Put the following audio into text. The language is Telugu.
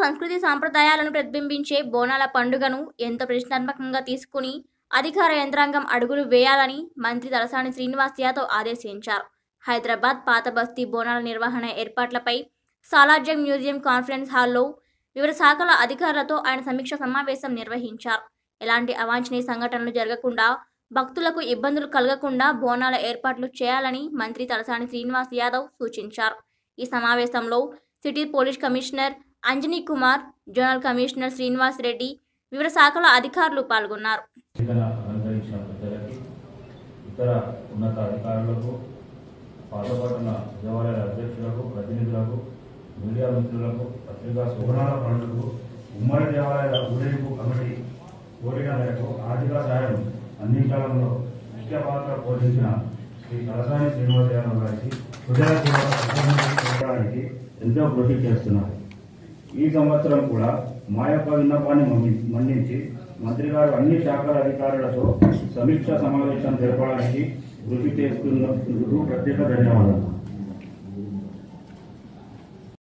సంస్కృతి సాంప్రదాయాలను ప్రతిబింబించే బోనాల పండుగను ఎంతో ప్రతిష్టాత్మకంగా తీసుకుని అధికార యంత్రాంగం అడుగులు వేయాలని మంత్రి తలసాని శ్రీనివాస్ యాదవ్ ఆదేశించారు హైదరాబాద్ పాత బస్తీ బోనాల నిర్వహణ ఏర్పాట్లపై సాలార్జంగ్ మ్యూజియం కాన్ఫరెన్స్ హాల్లో వివిధ శాఖల అధికారులతో ఆయన సమీక్ష సమావేశం నిర్వహించారు ఎలాంటి అవాంఛనీయ సంఘటనలు జరగకుండా భక్తులకు ఇబ్బందులు కలగకుండా బోనాల ఏర్పాట్లు చేయాలని మంత్రి తలసాని శ్రీనివాస్ యాదవ్ సూచించారు ఈ సమావేశంలో city police commissioner Anjani Kumar zonal commissioner Srinivas Reddy వివిధ శాఖల అధికారులు పాల్గొన్నారు వేదికను అలంకరించిన పెద్దలకి ఇతర ఉన్నత అధికారులకు పాతపట్టిన దేవాలయాల అధ్యక్షులకు ప్రతినిధులకు మీడియా మిత్రులకు పత్రికా సువర్ణాల పండుగకు ఉమ్మడి దేవాలయాల ఊరేగింపు కమిటీ కోరిక మేరకు ఆర్థిక సాయం అందించడంలో ముఖ్య పాత్ర పోషించిన శ్రీ తలసాని శ్రీనివాస యాదవ్ గారికి హృదయపూర్వక కృతజ్ఞతలు తెలపడానికి ఎంతో కృషి చేస్తున్నారు ఈ సంవత్సరం కూడా మా యొక్క విన్నపాన్ని మన్ని- మన్నించి మంత్రి గారు అన్ని శాఖల అధికారులతో సమీక్ష సమావేశం జరపడానికి కృషి చేస్తున్నందుకు ప్రత్యేక ధన్యవాదాలు